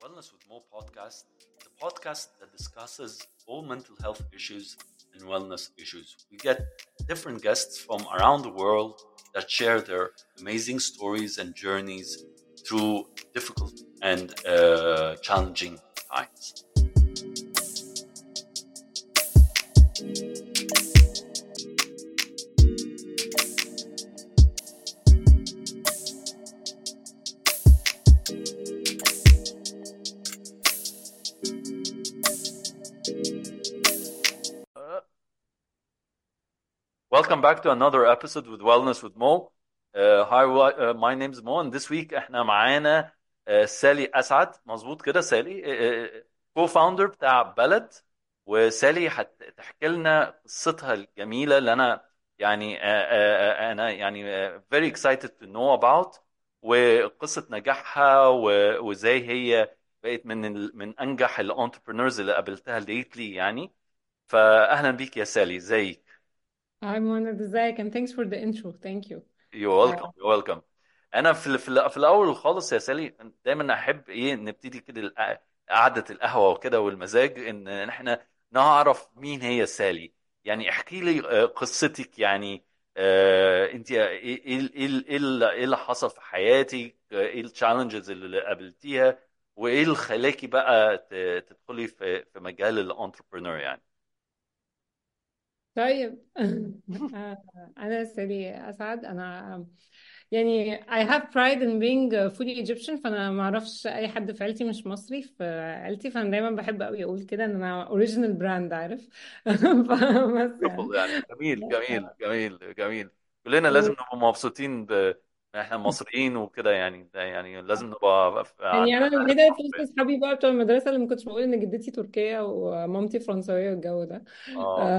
Wellness with Mo podcast, the podcast that discusses all mental health issues and wellness issues. We get different guests from around the world that share their amazing stories and journeys through difficult and uh, challenging times. Welcome back to another episode with Wellness with Mo. Uh, hi, uh, my name is Mo and this week احنا معانا uh, سالي أسعد مظبوط كده سالي كو فاوندر بتاع بلد وسالي هتحكي لنا قصتها الجميلة اللي أنا يعني uh, uh, أنا يعني uh, very excited to know about وقصة نجاحها و- وازاي هي بقت من ال- من أنجح الانتربرينورز اللي قابلتها ليتلي يعني فأهلا بيك يا سالي ازيك؟ Hi, Mohamed. ازيك and thanks for the intro. Thank you. يو ويلكم يو ويلكم انا في ال- في ال- في الاول خالص يا سالي دايما احب ايه نبتدي كده الق- قعده القهوه وكده والمزاج ان إن احنا نعرف مين هي سالي يعني احكي لي آه، قصتك يعني آه، انت ايه ايه ايه ايه اللي إيه اللي حصل في حياتك آه، ايه التشالنجز اللي قابلتيها وايه اللي خلاكي بقى ت- تدخلي في في مجال الانتربرينور يعني طيب آه، أنا سالي أسعد أنا يعني I have pride in being fully Egyptian فأنا ما أعرفش أي حد في عيلتي مش مصري في عيلتي فأنا دايما بحب أوي أقول كده إن أنا original brand عارف فبس يعني beautiful يعني جميل جميل جميل جميل كلنا لازم نبقى مبسوطين ب إن احنا مصريين وكده يعني ده يعني لازم نبقى ف- يعني أنا عندنا الوحيدة في وسط أصحابي بقى بتوع المدرسة اللي ما كنتش بقول إن جدتي تركية ومامتي فرنسوية والجو ده اه آه،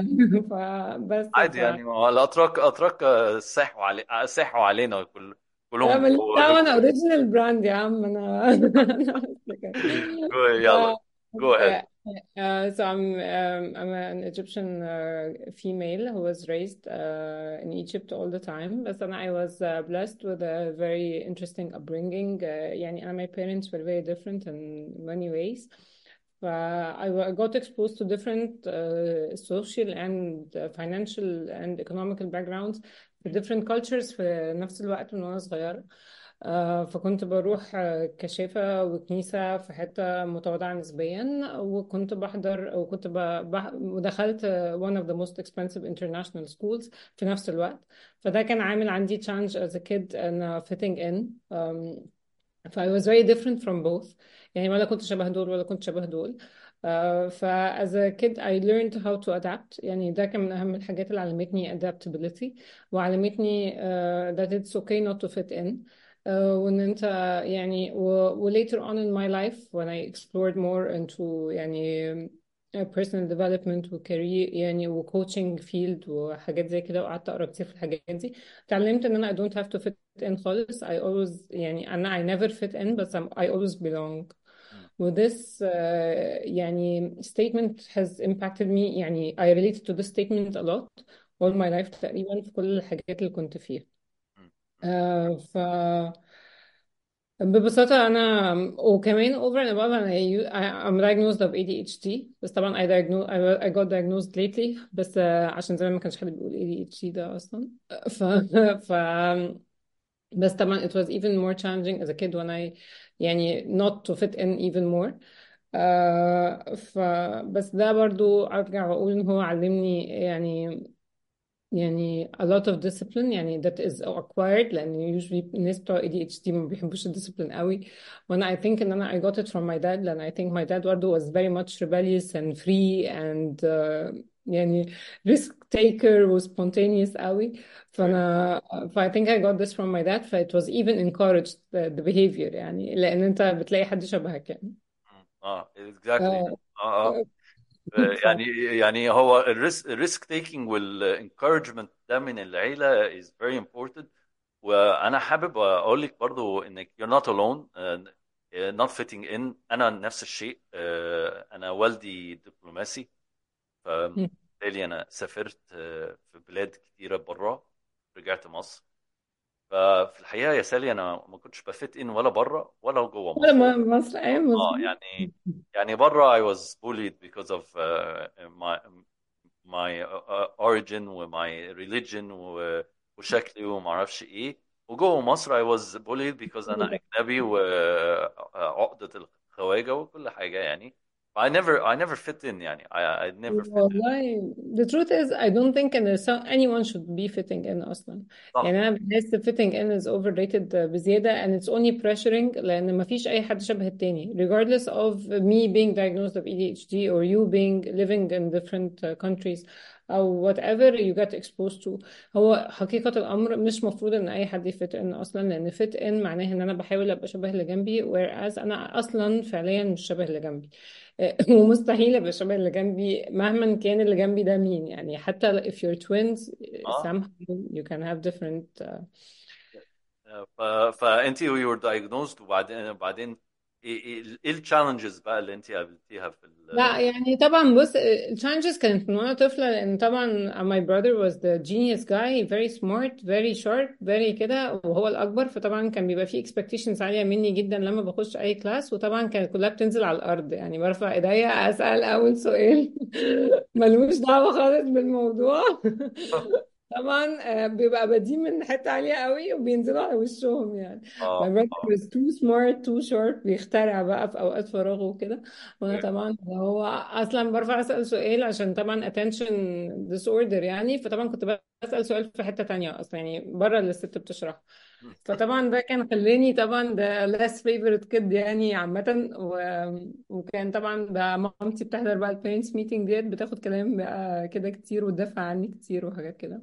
فبس عادي ف يعني ما هو الاتراك اتراك ساحوا علي ساحوا علينا كل لا كلهم ماليش بقوا دعوة أنا أوريجينال براند يا عم أنا أنا بس كده. جو يلا جو ahead Uh, so I'm um, I'm an Egyptian uh, female who was raised uh, in Egypt all the time. But then I was uh, blessed with a very interesting upbringing. Uh, يعني أنا my parents were very different in many ways. ف I wa- got exposed to different uh, social and uh, financial and economical backgrounds في different cultures في نفس الوقت من وأنا صغيرة. آه، فكنت بروح آه، كشافة وكنيسة في حتة متواضعة نسبيا وكنت بحضر وكنت ب... بح... ودخلت آه، one of the most expensive international schools في نفس الوقت فده كان عامل عندي challenge as a kid and fitting in um, ف I was very different from both يعني ولا كنت شبه دول ولا كنت شبه دول uh, ف as a kid I learned how to adapt يعني ده كان من أهم الحاجات اللي علمتني adaptability وعلمتني uh, that it's okay not to fit in uh, وإن أنت يعني و, و later on in my life when I explored more into يعني uh, personal development وكارير يعني وكوتشنج فيلد وحاجات زي كده وقعدت أقرأ كتير في الحاجات دي اتعلمت ان انا I don't have to fit in خالص I always يعني انا I never fit in but I'm, I always belong و this uh, يعني statement has impacted me يعني I related to this statement a lot all my life تقريبا في كل الحاجات اللي كنت فيها uh, ف ببساطة أنا وكمان over and above أنا you- I- I'm diagnosed of ADHD بس طبعا I, diagnosed, I, I got diagnosed lately بس آه، عشان زمان ما كانش حد بيقول ADHD ده أصلا ف, ف بس طبعا it was even more challenging as a kid when I يعني not to fit in even more آه ف بس ده برضو أرجع وأقول إن هو علمني يعني يعني a lot of discipline يعني that is acquired لأن usually الناس بتوع ADHD ما بيحبوش الديسيبلين قوي وأنا I think إن أنا I got it from my dad لأن I think my dad برضه was very much rebellious and free and uh, يعني risk taker و spontaneous قوي فأنا ف I think I got this from my dad ف it was even encouraged the, the behavior يعني لأن أنت بتلاقي حد شبهك يعني اه exactly آه، اه اه ف يعني يعني هو الريسك تيكينج والانكورجمنت ده من العيله is very important وانا حابب اقول لك برضو انك you're not alone uh, not fitting in انا نفس الشيء uh, انا والدي دبلوماسي فبالتالي انا سافرت uh, في بلاد كتيره بره رجعت مصر ففي الحقيقه يا سالي انا ما كنتش بفت ان ولا بره ولا جوه ولا مصر م- مصر ايوه اه مظبوط يعني يعني بره I was bullied because of uh, my my uh, origin و my religion و- وشكلي وما اعرفش ايه وجوه مصر I was bullied because انا اجنبي وعقدة الخواجة وكل حاجة يعني I never I never fit in يعني I, I never fit in والله the truth is I don't think ان so- anyone should be fitting in أصلا صح يعني أنا بحس fitting in is overrated بزيادة and it's only pressuring لأن ما فيش أي حد شبه التاني regardless of me being diagnosed of ADHD or you being living in different uh, countries أو whatever you get exposed to هو حقيقة الأمر مش مفروض إن أي حد يفت إن أصلا لأن fit in معناه إن أنا بحاول أبقى شبه اللي جنبي whereas أنا أصلا فعليا مش شبه اللي جنبي ومستحيل ابقى شبه اللي جنبي مهما كان اللي جنبي ده مين يعني حتى if you're twins اه somehow you can have different uh, ف فانت you were diagnosed وبعدين بعدين ايه ايه ايه التشالنجز بقى اللي انت قابلتيها في ال لا يعني طبعا بص التشالنجز كانت من وانا طفلة لان طبعا my brother was the genius guy very smart very sharp very كده وهو الأكبر فطبعا كان بيبقى فيه expectations عالية مني جدا لما بخش أي كلاس وطبعا كانت كلها بتنزل على الأرض يعني برفع إيديا أسأل أول سؤال ملوش دعوة خالص بالموضوع طبعا آه، بيبقى بادئ من حتة عالية قوي وبينزلوا على وشهم يعني my اه brother اه was too smart too sharp بيخترع بقى في أوقات فراغه وكده وانا طبعا اللي هو اصلا برفع اسال سؤال عشان طبعا attention disorder يعني فطبعا كنت بسال سؤال في حته تانية اصلا يعني بره اللي الست بتشرحه فطبعا ده كان خلاني طبعا ده less favorite kid يعني عامه و... وكان طبعا بقى مامتي بتحضر بقى البيرنتس ميتنج ديت بتاخد كلام بقى كده كتير وتدافع عني كتير وحاجات كده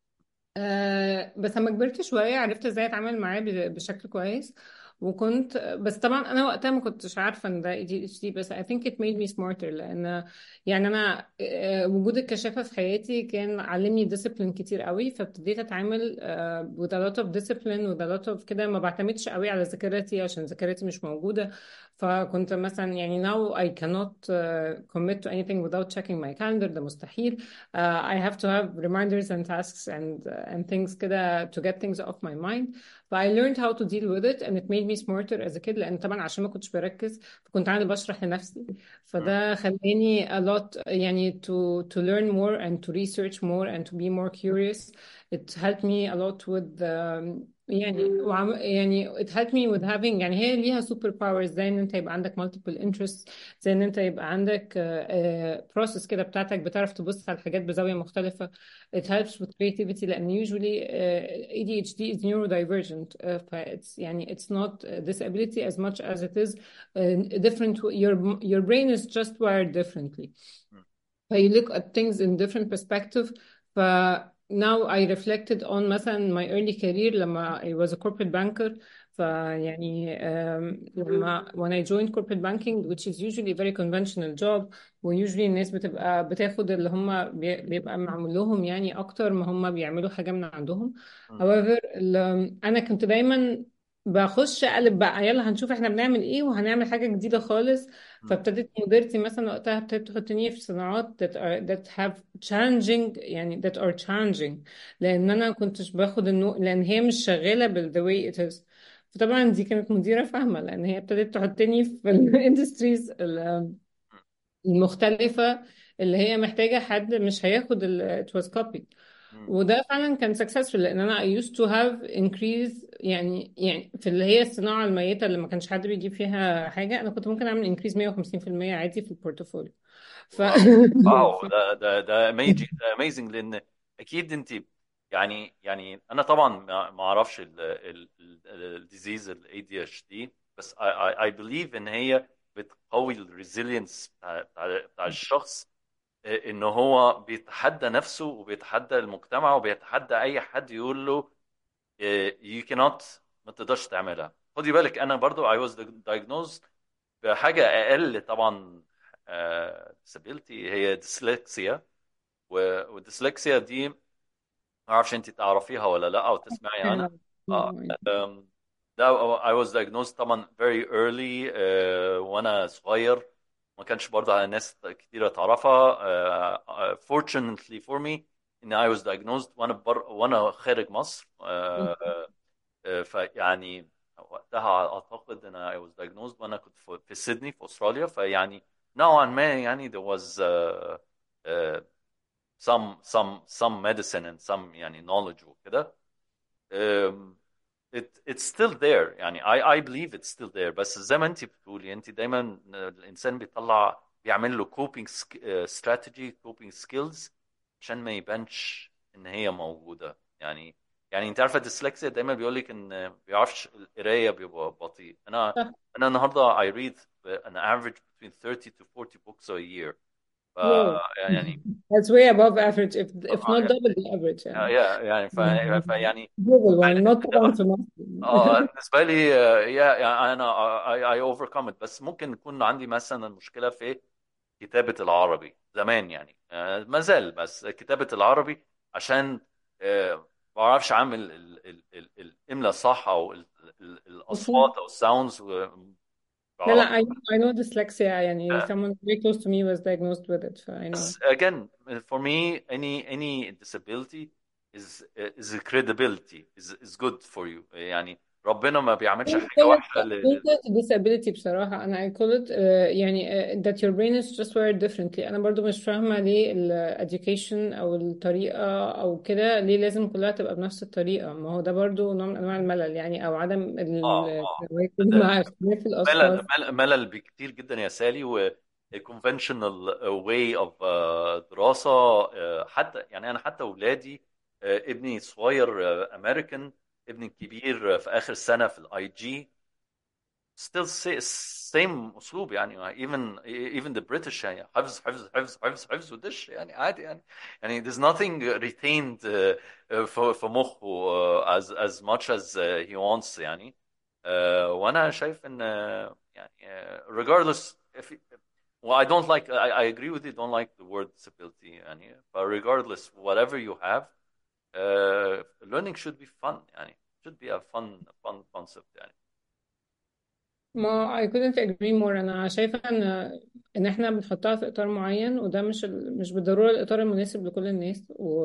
آه بس لما كبرت شوية عرفت ازاي اتعامل معاه ب- بشكل كويس وكنت بس طبعا انا وقتها ما كنتش عارفة ان ده ADHD بس I think it made me smarter لان يعني انا آه، وجود الكشافة في حياتي كان علمني discipline كتير قوي فابتديت اتعامل آه، with a lot of discipline with a lot of كده ما بعتمدش قوي على ذاكرتي عشان ذاكرتي مش موجودة فكنت مثلا يعني now I cannot uh, commit to anything without checking my calendar ده مستحيل uh, I have to have reminders and tasks and uh, and things كده to get things off my mind ف I learned how to deal with it and it made me smarter as a kid لأن طبعا عشان ما كنتش بركز فكنت أنا اللي بشرح لنفسي فده خلاني a lot يعني to to learn more and to research more and to be more curious it helped me a lot with um, يعني وعم يعني it helped me with having يعني هي ليها super powers زي ان انت يبقى عندك multiple interests زي ان انت يبقى عندك uh, uh, process كده بتاعتك بتعرف تبص على الحاجات بزاوية مختلفة it helps with creativity لأن usually uh, ADHD is neurodivergent uh, ف it's يعني it's not a disability as much as it is uh, different your your brain is just wired differently ف you look at things in different perspective ف now I reflected on مثلا my early career لما I was a corporate banker فيعني um, لما when I joined corporate banking which is usually a very conventional job وusually الناس بتبقى بتاخد اللي هم بي- بيبقى معمول لهم يعني أكتر ما هم بيعملوا حاجة من عندهم however ال- أنا كنت دايما بخش اقلب بقى يلا هنشوف احنا بنعمل ايه وهنعمل حاجة جديدة خالص فابتدت مديرتي مثلا وقتها ابتدت تحطني في صناعات that are that have challenging يعني that are challenging لان انا كنتش باخد النو لان هي مش شغالة بال the way it is فطبعا دي كانت مديرة فاهمة لان هي ابتدت تحطني في الاندستريز المختلفة اللي هي محتاجة حد مش هياخد ال it was copied وده فعلا كان successful لان انا I used to have increase يعني يعني في اللي هي الصناعة الميتة اللي ما كانش حد بيجيب فيها حاجة انا كنت ممكن اعمل increase 150% عادي في البورتفوليو ف واو ده ده ده amazing ده amazing لان اكيد انت يعني يعني انا طبعا ما ما اعرفش الديزيز الاي دي اتش دي بس I, I, I believe ان هي بتقوي الريزيلينس بتاع, بتاع, بتاع الشخص ان هو بيتحدى نفسه وبيتحدى المجتمع وبيتحدى اي حد يقول له you cannot ما تقدرش تعملها خدي بالك انا برضو I was diagnosed بحاجة اقل طبعا آه، disability هي ديسلكسيا والديسلكسيا دي ما اعرفش انت تعرفيها ولا لا او تسمعي عنها اه أم، ده I was diagnosed طبعا very early آه، وانا صغير ما كانش برضه على ناس كتيرة تعرفها آه، آه، fortunately for me ان I was diagnosed وانا بر... وانا خارج مصر آه، آه، فيعني وقتها اعتقد انا I was diagnosed وانا كنت في في سيدني في استراليا فيعني نوعا ما يعني there was uh, uh, some some some medicine and some يعني knowledge وكده um, it it's still there يعني I I believe it's still there بس زي ما انت بتقولي انت دايما الانسان بيطلع بيعمل له coping sk- uh, strategy coping skills عشان ما يبانش ان هي موجوده يعني يعني انت عارفه الديسلكسيا دايما بيقول لك ان ما بيعرفش القرايه بيبقى بطيء انا صح انا النهارده I read an average between 30 to 40 books a year ف واو يعني that's way above average if if آه، not double the average يعني يعني يعني ف يعني فيعني double one not طبعا في مصر اه بالنسبه لي آه، يا يعني انا اي اوفركم بس ممكن يكون عندي مثلا المشكله في كتابه العربي زمان يعني آه، ما زال بس كتابه العربي عشان آه، ما بعرفش اعمل ال- ال- ال- الاملاء صح او ال- ال- مفهوم الاصوات او الساوندز لا لا بعرف I know, I know dyslexia يعني someone very close to me was diagnosed with it so I know بس again for me any any disability is is a credibility is is good for you يعني ربنا ما بيعملش I حاجه call it وحشه I ل... call ل... it disability بصراحة أنا I call it uh, يعني uh, that your brain is just wired differently أنا برضو مش فاهمة ليه ال education أو الطريقة أو كده ليه لازم كلها تبقى بنفس الطريقة ما هو ده برضو نوع من أنواع الملل يعني أو عدم اه ال- اه التواكب ده مع اختلاف ملل الأشخاص ملل ملل بكتير جدا يا سالي و conventional way of uh, دراسة uh, حتى يعني أنا حتى أولادي uh, ابني الصغير أمريكان ابني الكبير في آخر سنة في الاي جي still say, same اسلوب يعني even even the British يعني حفظ حفظ حفظ حفظ حفظ ودش يعني عادي يعني يعني there's nothing retained uh, uh, في في مخه uh, as as much as uh, he wants يعني uh, وانا شايف ان uh, يعني uh, regardless if well I don't like I, I agree with you don't like the word disability يعني but regardless whatever you have uh, learning should be fun يعني should be a fun fun concept يعني ما I couldn't agree more أنا شايفة إن إن إحنا بنحطها في إطار معين وده مش ال... مش بالضرورة الإطار المناسب لكل الناس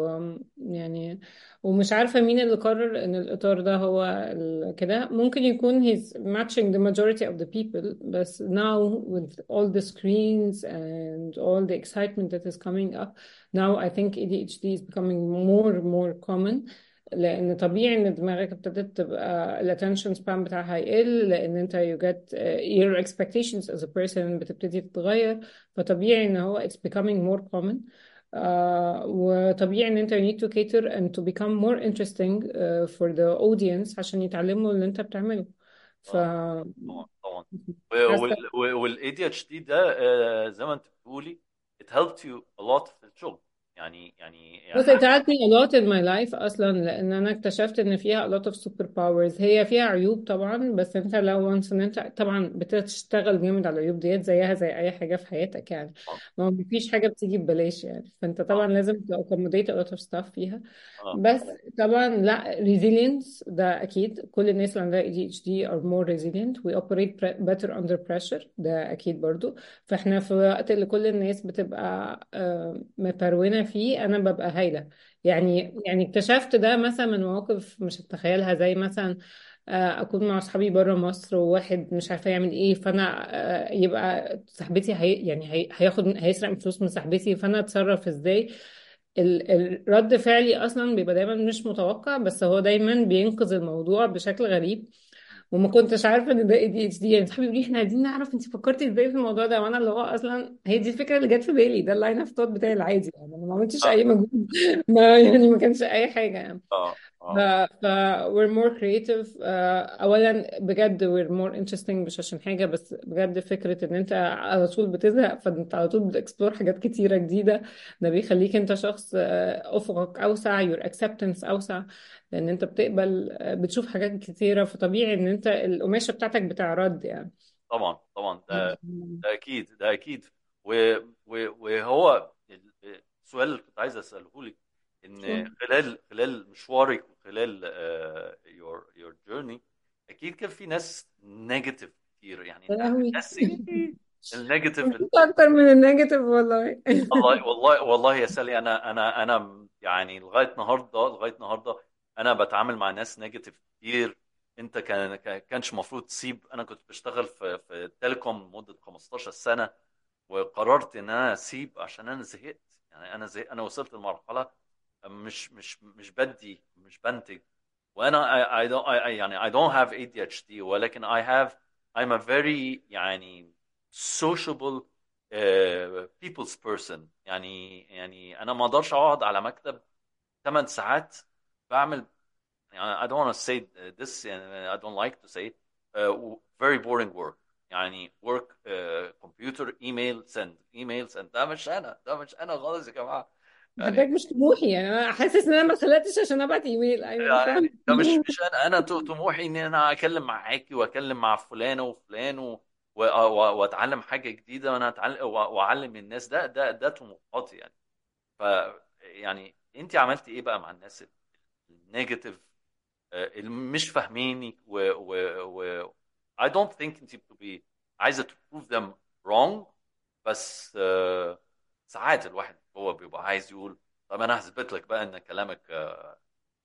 ويعني ومش عارفة مين اللي قرر إن الإطار ده هو ال... كده ممكن يكون he's matching the majority of the people بس now with all the screens and all the excitement that is coming up now I think ADHD is becoming more more common لان طبيعي ان دماغك ابتدت تبقى الاتنشن سبان بتاعها يقل لان انت you get uh, your expectations as a person بتبتدي تتغير فطبيعي ان هو it's becoming more common uh, وطبيعي ان انت you need to cater and to become more interesting uh, for the audience عشان يتعلموا اللي انت بتعمله ف اه طبعا طبعا حاسه والاي دي اتش دي ده آه، زي ما انت بتقولي it helped you a lot في الشغل يعني يعني يعني بص it helped me a lot in my life اصلا لان انا اكتشفت ان فيها a lot of super powers هي فيها عيوب طبعا بس انت لو once ان انت طبعا بتشتغل جامد على العيوب ديت زيها زي اي حاجه في حياتك يعني اه ما هو مفيش حاجه بتيجي ببلاش يعني فانت طبعا اه لازم ت accommodate a lot of stuff فيها اه بس طبعا لا resilience ده اكيد كل الناس اللي عندها ADHD are more resilient we operate pre- better under pressure ده اكيد برضو فاحنا في وقت اللي كل الناس بتبقى آه، مپرونة فيه انا ببقى هايلة يعني يعني اكتشفت ده مثلا من مواقف مش هتخيلها زي مثلا آه، اكون مع اصحابي بره مصر وواحد مش عارفه يعمل ايه فانا آه، يبقى صاحبتي هي يعني هي هياخد هيسرق فلوس من صاحبتي فانا اتصرف ازاي ال- الرد فعلي اصلا بيبقى دايما مش متوقع بس هو دايما بينقذ الموضوع بشكل غريب وما كنتش عارفه ان ده اي دي اتش دي يعني صحابي بيقولوا لي احنا عايزين نعرف انت فكرتي ازاي في الموضوع ده وانا اللي هو اصلا هي دي الفكره اللي جت في بالي ده اللاين اوف ثوت بتاعي العادي يعني انا ما عملتش اه اي مجهود ما يعني ما كانش اي حاجه يعني اه ف اه ف we're more creative آه، اولا بجد we're more interesting مش عشان حاجه بس بجد فكره ان انت على طول بتزهق فانت على طول بتكسبلور حاجات كتيره جديده ده بيخليك انت شخص آه، افقك اوسع your acceptance اوسع لان انت بتقبل آه، بتشوف حاجات كتيره فطبيعي ان انت القماشه بتاعتك بتعرض يعني طبعا طبعا ده ده اكيد ده اكيد و- و- وهو السؤال اللي كنت عايز اساله لك ان خلال خلال مشوارك وخلال يور يور جيرني اكيد كان في ناس نيجاتيف كتير يعني يا انت عارف لهوي الناس النيجاتيف مفيش اكتر من النيجاتيف والله والله والله والله يا سالي انا انا انا يعني لغايه النهارده لغايه النهارده انا بتعامل مع ناس نيجاتيف كتير انت كان كان- كانش المفروض تسيب انا كنت بشتغل في في التليكوم لمده 15 سنه وقررت ان انا اسيب عشان انا زهقت يعني انا زهقت انا وصلت لمرحله مش مش مش بدي مش بنتج وانا I, I don't I, I- يعني I don't have ADHD ولكن I have I'm a very يعني sociable uh, people's person يعني يعني انا ما اقدرش اقعد على مكتب 8 ساعات بعمل يعني I don't want to say this يعني I don't like to say it uh, very boring work يعني work uh, computer email send email send ده مش انا ده مش انا خالص يا جماعه يعني حضرتك مش طموحي يعني انا حاسس ان انا ما خلقتش عشان ابعت ايميل ايوه انا فاهم يعني ده مش مش انا انا طموحي ان انا اكلم معاكي واكلم مع فلانه وفلان و... و... و... واتعلم حاجه جديده وانا اتعلم واعلم الناس ده ده ده طموحاتي يعني ف يعني انت عملتي ايه بقى مع الناس النيجاتيف آه، اللي مش فاهمينك و و و I don't think انت بتبقي عايزه to prove them wrong بس آه، ساعات الواحد هو بيبقى عايز يقول طب انا هثبت لك بقى ان كلامك آه،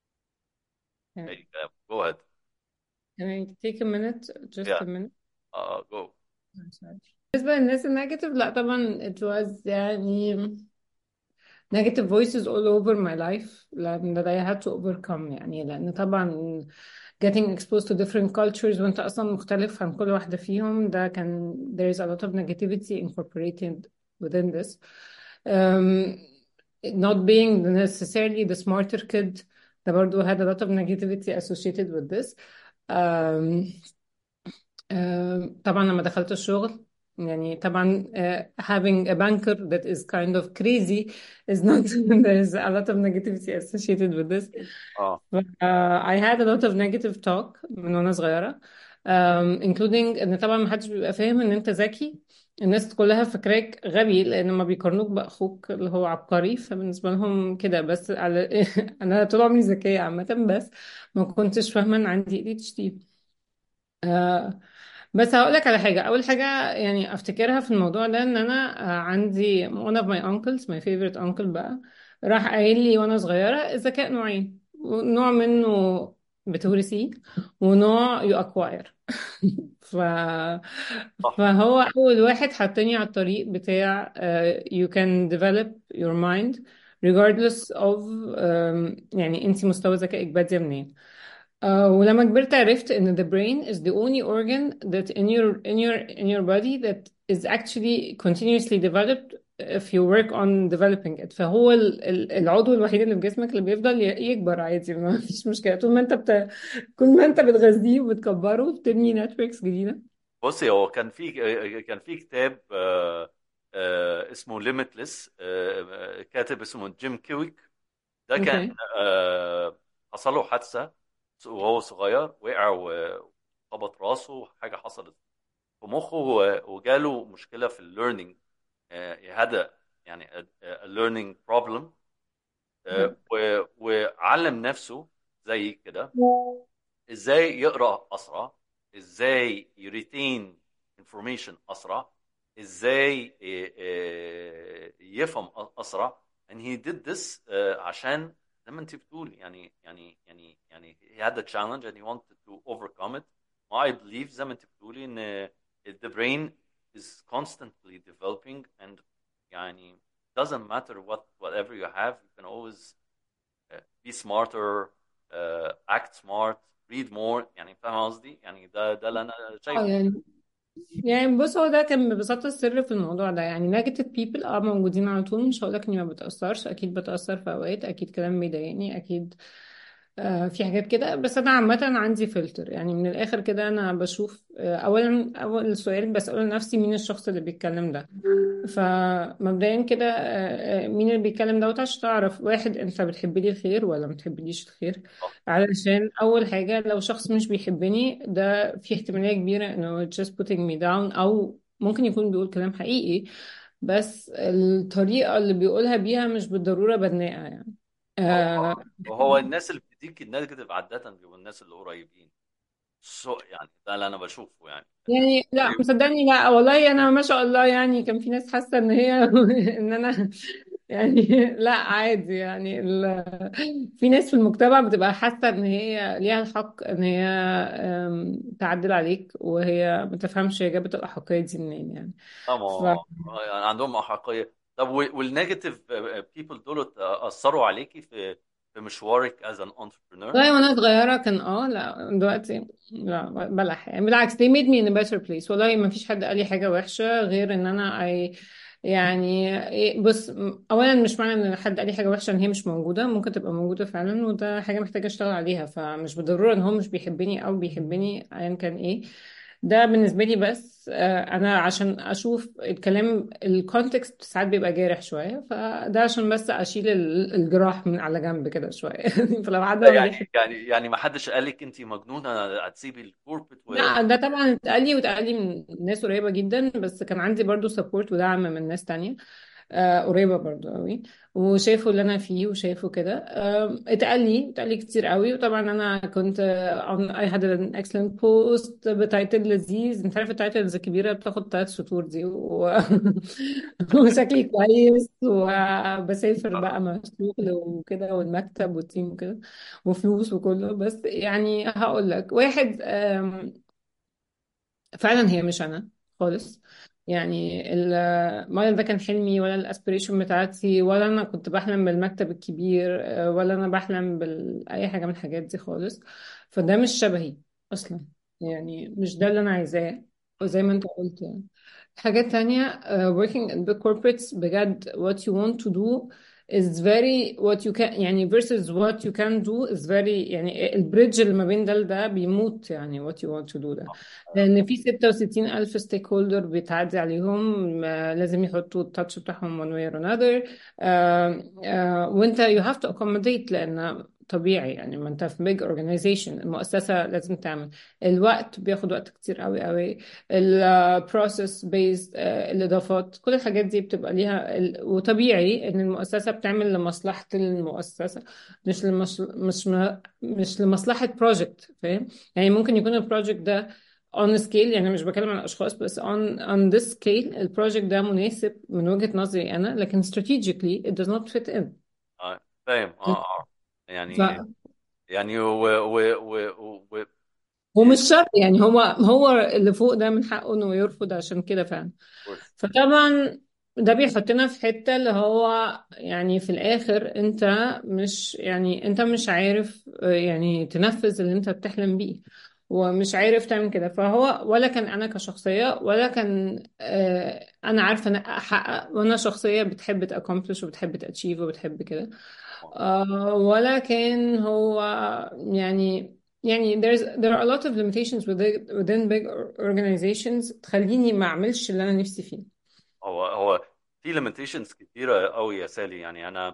اي كلام جو ahead Can I take a minute just yeah a minute uh, go I'm sorry. بالنسبة للناس النيجاتيف لا طبعا it was يعني negative voices all over my life لأن that I had to overcome يعني لأن طبعا getting exposed to different cultures وانت أصلا مختلف عن كل واحدة فيهم ده كان there is a lot of negativity incorporated within this um, not being necessarily the smarter kid ده برضو had a lot of negativity associated with this um, um, طبعا لما دخلت الشغل يعني طبعا uh, having a banker that is kind of crazy is not there is a lot of negativity associated with this اه uh, I had a lot of negative talk من وانا صغيرة um, including ان طبعا ما حدش بيبقى فاهم ان انت ذكي الناس كلها فاكراك غبي لان ما بيقارنوك باخوك اللي هو عبقري فبالنسبة لهم كده بس على انا طول عمري ذكية عامة بس ما كنتش فاهمة ان عندي ADHD آه بس هقول لك على حاجة أول حاجة يعني أفتكرها في الموضوع ده إن أنا آه عندي one of my uncles my favorite uncle بقى راح قايل لي وأنا صغيرة الذكاء نوعين نوع منه بتورثيه ونوع you acquire ف... صح فهو أول واحد حطني على الطريق بتاع uh, you can develop your mind regardless of um, يعني أنت مستوى ذكائك بادية منين آه ولما كبرت عرفت ان the brain is the only organ that in your in your in your body that is actually continuously developed if you work on developing it فهو ال- ال- العضو الوحيد اللي في جسمك اللي بيفضل ي- يكبر عادي ما فيش مشكلة طول ما انت بت... كل ما انت بتغذيه وبتكبره بتبني نتوركس جديدة بصي هو كان في كان في كتاب آه، آه، اسمه ليميتلس كاتب اسمه جيم كيويك ده كان اوكي آه، حصل له حادثة وهو صغير وقع وخبط راسه حاجة حصلت في مخه و- وجاله مشكلة في الليرنينج هذا يعني a- a learning problem آه، و- وعلم نفسه زي كده ازاي يقرا اسرع ازاي يريتين انفورميشن اسرع ازاي ي- ي- يفهم اسرع and he did this آه، عشان زي ما انت بتقول يعني يعني يعني يعني he had a challenge and he wanted to overcome it I believe زي ما انت بتقولي ان the brain is constantly developing and يعني doesn't matter what whatever you have you can always uh, be smarter uh, act smart read more يعني فاهم قصدي يعني ده ده اللي انا اه شايفه يعني يعني بص هو ده كان ببساطة السر في الموضوع ده يعني negative people اه موجودين على طول مش هقولك اني ما بتأثرش اكيد بتأثر في اوقات اكيد كلام بيضايقني اكيد آه في حاجات كده بس انا عامة عندي فلتر يعني من الاخر كده انا بشوف آه اولا اول سؤال بسأله لنفسي مين الشخص اللي بيتكلم ده فمبدئيا كده آه، آه، مين اللي بيتكلم دوت عشان تعرف واحد انت بتحبي لي الخير ولا ما بتحبليش الخير صح علشان اول حاجة لو شخص مش بيحبني ده في احتمالية كبيرة انه just putting me down او ممكن يكون بيقول كلام حقيقي بس الطريقة اللي بيقولها بيها مش بالضرورة بناءة يعني هو آه هو الناس اللي بتديك النيجاتيف عادة بيبقوا الناس اللي قريبين سو يعني ده اللي انا بشوفه يعني يعني لا مصدقني لا والله انا ما شاء الله يعني كان في ناس حاسة ان هي ان انا يعني لا عادي يعني ال... في ناس في المجتمع بتبقى حاسة ان هي ليها الحق ان هي أم، تعدل عليك وهي ما تفهمش هي جابت الأحقية دي منين يعني ف اما يعني عندهم احقيه طب والنيجاتيف بيبل دول اثروا عليكي في في مشوارك از ان entrepreneur والله وانا صغيرة كان اه لا دلوقتي لا بلح يعني بالعكس they made me in a better place والله ما فيش حد قال لي حاجة وحشة غير ان انا I يعني إيه، بص م- اولا مش معنى ان حد قال لي حاجة وحشة ان هي مش موجودة ممكن تبقى موجودة فعلا وده حاجة محتاجة اشتغل عليها فمش بالضرورة ان هو مش بيحبني او بيحبني ايا كان ايه ده بالنسبة لي بس آه، انا عشان اشوف الكلام الكونتكست ساعات بيبقى جارح شوية فده عشان بس اشيل ال- الجراح من على جنب كده شوية فلو حد ما يعني بيحب يعني يعني ما حدش قال لك انت مجنونه هتسيبي الكوربت و لا ده طبعا اتقال لي واتقال لي من ناس قريبة جدا بس كان عندي برضو سبورت ودعم من ناس تانية آه قريبة برضو قوي وشافوا اللي أنا فيه وشافوا كده آه اتقال لي اتقال لي كتير قوي وطبعا أنا كنت آه، on I had an excellent post بتايتل لذيذ أنت عارف التايتلز الكبيرة بتاخد تلات سطور دي و... وشكلي كويس وبسافر بقى مع الشغل وكده والمكتب والتيم وكده وفلوس وكله بس يعني هقول لك واحد آم، فعلا هي مش انا خالص يعني ال- ولا ده كان حلمي ولا الاسبريشن بتاعتي ولا انا كنت بحلم بالمكتب الكبير آه، ولا انا بحلم بأي حاجة من الحاجات دي خالص فده مش شبهي اصلا يعني مش ده اللي انا عايزاه وزي ما انت قلت يعني حاجات تانية uh, working in big corporates بجد what you want to do is very what you can يعني versus what you can do is very يعني البريدج اللي ما بين ده لده بيموت يعني what you want to do ده لأن في 66 ألف ستيك هولدر بيتعدي عليهم آه، لازم يحطوا التاتش بتاعهم one way or another آه، آه، وانت you have to accommodate لأن طبيعي يعني ما انت في big organization المؤسسة لازم تعمل الوقت بياخد وقت كتير قوي قوي البروسيس بيزد الاضافات كل الحاجات دي بتبقى ليها ال- وطبيعي ان المؤسسه بتعمل لمصلحه المؤسسه مش لمش مش م- مش لمصلحه بروجكت فاهم يعني ممكن يكون البروجكت ده on scale يعني مش بتكلم عن اشخاص بس on on this scale البروجكت ده مناسب من وجهة نظري انا لكن strategically it does not fit in آه، فاهم اه اه ف يعني يعني و و و و ومش شرط يعني هو هو اللي فوق ده من حقه انه يرفض عشان كده فعلا course. فطبعا ده بيحطنا في حتة اللي هو يعني في الآخر أنت مش يعني أنت مش عارف آه، يعني تنفذ اللي أنت بتحلم بيه ومش عارف تعمل كده فهو ولا كان أنا كشخصية ولا كان آه، أنا عارفة أنا أحقق وأنا شخصية بتحب تأكمبلش وبتحب تأتشيف وبتحب كده آه، ولا كان هو يعني يعني there's there are a lot of limitations within within big organizations تخليني ما أعملش اللي أنا نفسي فيه هو هو في limitations كتيرة قوي يا سالي يعني أنا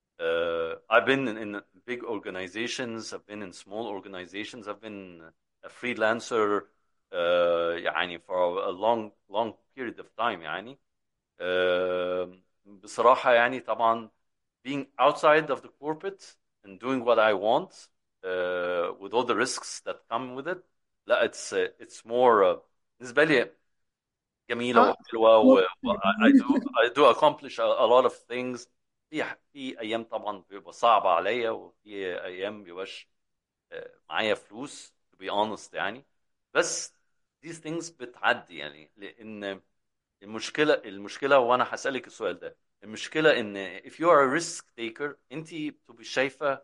uh, I've been in, in big organizations I've been in small organizations I've been a freelancer uh, يعني for a long long period of time يعني uh, بصراحة يعني طبعا being outside of the corporate and doing what I want uh, with all the risks that come with it لا it's uh, it's more uh, بالنسبة لي جميلة اه وحلوة و, و I do I do accomplish a, a lot of things في في أيام طبعا بيبقى صعبة عليا وفي أيام بيبقاش آه، معايا فلوس to be honest يعني بس these things بتعدي يعني لأن المشكلة المشكلة وأنا هسألك السؤال ده المشكلة إن if you are a risk taker أنت بتبقي شايفة